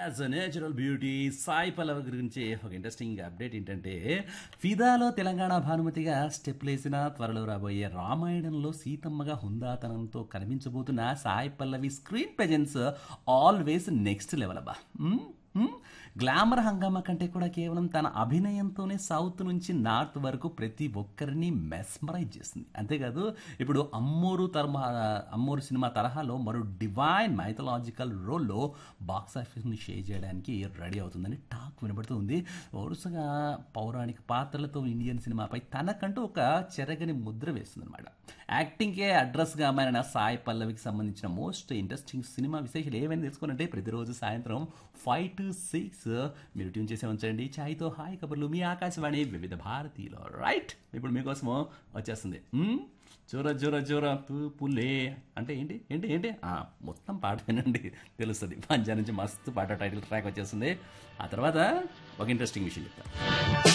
As a natural beauty Sai Pallavi గురించి ఒక interesting update ఏంటంటే ఫిదాలో తెలంగాణ భానుమతిగా స్టెప్ లేసిన త్వరలో రాబోయే రామాయణంలో సీతమ్మగా హుందాతనంతో కనిపించబోతున్న Sai Pallavi screen presence always next level అబ్బా మ్మ్? మ్మ్? గ్లామర్ హంగామా కంటే కూడా కేవలం తన అభినయంతోనే సౌత్ నుంచి నార్త్ వరకు ప్రతి ఒక్కరిని మెస్మరైజ్ చేస్తుంది అంతేకాదు ఇప్పుడు అమ్మూరు తరహా అమ్మూరు సినిమా తరహాలో మరో డివైన్ మైథలాజికల్ రోల్లో బాక్స్ ఆఫీస్ని షేర్ చేయడానికి రెడీ అవుతుందని టాక్ వినబడుతుంది వరుసగా పౌరాణిక పాత్రలతో ఇండియన్ సినిమాపై తనకంటూ ఒక చెరగని ముద్ర వేస్తుంది అనమాట యాక్టింగ్కే అడ్రస్గా మారిన సాయి పల్లవికి సంబంధించిన మోస్ట్ ఇంట్రెస్టింగ్ సినిమా విశేషాలు ఏమైనా తెలుసుకోవాలంటే ప్రతిరోజు సాయంత్రం ఫైవ్ టు సిక్స్ మీరు ట్యూన్ చేసే ఉంచండి ఛాయ్తో హాయ్ కబుర్లు మీ ఆకాశవాణి వివిధ భారతీలో రైట్ ఇప్పుడు మీకోసము వచ్చేస్తుంది మ్మ్? జోర జోర జోర పూ పులే అంటే ఏంటి ఏంటి ఏంటి ఆ, మొత్తం పాట వినండి తెలుస్తుంది పంజా నుంచి మస్తు పాట టైటిల్ ట్రాక్ వచ్చేస్తుంది ఆ తర్వాత ఒక ఇంట్రెస్టింగ్ విషయం చెప్తాను